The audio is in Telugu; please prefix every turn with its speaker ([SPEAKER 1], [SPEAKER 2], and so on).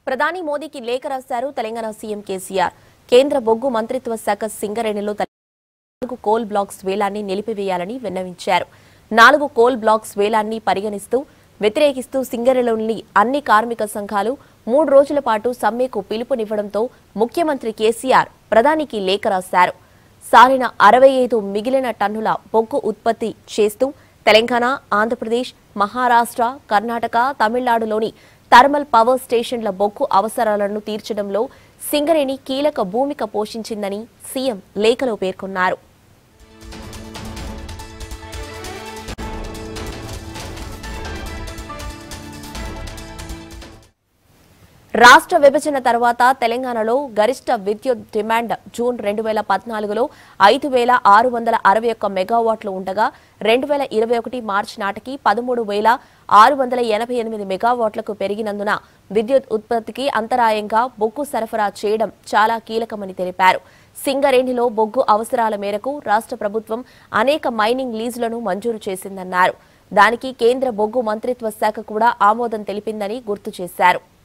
[SPEAKER 1] ప్రధాని మోదీకి లేఖ రాశారు తెలంగాణ సీఎం కేసీఆర్ కేంద్ర బొగ్గు మంత్రిత్వ శాఖ సింగరేణిలో తెల- నాలుగు కోల్ బ్లాక్స్ వేలాన్ని నిలిపివేయాలని విన్నవించారు నాలుగు కోల్ బ్లాక్స్ వేలాన్ని పరిగణిస్తూ వ్యతిరేకిస్తూ సింగరేణిలోని అన్ని కార్మిక సంఘాలు మూడు రోజుల పాటు సమ్మెకు పిలుపునివ్వడంతో ముఖ్యమంత్రి కేసీఆర్ ప్రధానికి లేఖ రాశారు సాలిన అరవై ఐదు మిగిలిన టన్నుల బొగ్గు ఉత్పత్తి చేస్తూ తెలంగాణ ఆంధ్రప్రదేశ్ మహారాష్ట్ర కర్ణాటక తమిళనాడులోని థర్మల్ పవర్ స్టేషన్ల బొగ్గు అవసరాలను తీర్చడంలో సింగరేణి కీలక భూమిక పోషించిందని సీఎం లేఖలో పేర్కొన్నారు రాష్ట్ర విభజన తర్వాత తెలంగాణలో గరిష్ట విద్యుత్ డిమాండ్ జూన్ రెండు వేల పద్నాలుగులో ఐదు వేల ఆరు వందల అరవై ఒక్క మెగావాట్లు ఉండగా రెండు వేల ఇరవై ఒకటి మార్చి నాటికి పదమూడు వేల ఆరు వందల ఎనభై ఎనిమిది మెగావాట్లకు పెరిగినందున విద్యుత్ ఉత్పత్తికి అంతరాయంగా బొగ్గు సరఫరా చేయడం చాలా కీలకమని తెలిపారు సింగరేణిలో బొగ్గు అవసరాల మేరకు రాష్ట్ర ప్రభుత్వం అనేక మైనింగ్ లీజులను మంజూరు చేసిందన్నారు దానికి కేంద్ర బొగ్గు మంత్రిత్వ శాఖ కూడా ఆమోదం తెలిపిందని గుర్తు చేశారు